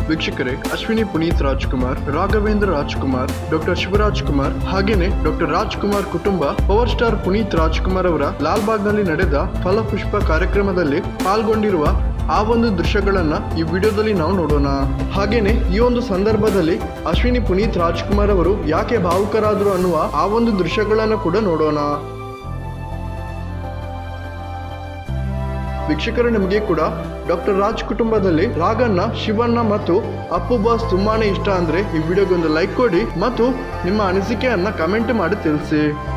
ವೀಕ್ಷಕರೇ ಅಶ್ವಿನಿ ಪುನೀತ್ ರಾಜ್ಕುಮಾರ್ ರಾಘವೇಂದ್ರ ರಾಜ್ಕುಮಾರ್ ಡಾಕ್ಟರ್ ಶಿವರಾಜ್ ಕುಮಾರ್ ಹಾಗೇನೆ ಡಾಕ್ಟರ್ ರಾಜ್ಕುಮಾರ್ ಕುಟುಂಬ ಪವರ್ ಸ್ಟಾರ್ ಪುನೀತ್ ರಾಜ್ಕುಮಾರ್ ಅವರ ಲಾಲ್ಬಾಗ್ನಲ್ಲಿ ನಡೆದ ಫಲಪುಷ್ಪ ಕಾರ್ಯಕ್ರಮದಲ್ಲಿ ಪಾಲ್ಗೊಂಡಿರುವ ಆ ಒಂದು ದೃಶ್ಯಗಳನ್ನ ಈ ವಿಡಿಯೋದಲ್ಲಿ ನಾವು ನೋಡೋಣ ಹಾಗೇನೆ ಈ ಒಂದು ಸಂದರ್ಭದಲ್ಲಿ ಅಶ್ವಿನಿ ಪುನೀತ್ ರಾಜ್ಕುಮಾರ್ ಅವರು ಯಾಕೆ ಭಾವುಕರಾದರು ಅನ್ನುವ ಆ ಒಂದು ದೃಶ್ಯಗಳನ್ನು ಕೂಡ ನೋಡೋಣ ವೀಕ್ಷಕರು ನಿಮಗೆ ಕೂಡ ಡಾಕ್ಟರ್ ರಾಜ್ ಕುಟುಂಬದಲ್ಲಿ ರಾಗಣ್ಣ ಶಿವಣ್ಣ ಮತ್ತು ಅಪ್ಪು ಬಾಸ್ ತುಂಬಾನೇ ಇಷ್ಟ ಅಂದ್ರೆ ಈ ವಿಡಿಯೋಗೆ ಒಂದು ಲೈಕ್ ಕೊಡಿ ಮತ್ತು ನಿಮ್ಮ ಅನಿಸಿಕೆಯನ್ನ ಕಮೆಂಟ್ ಮಾಡಿ ತಿಳಿಸಿ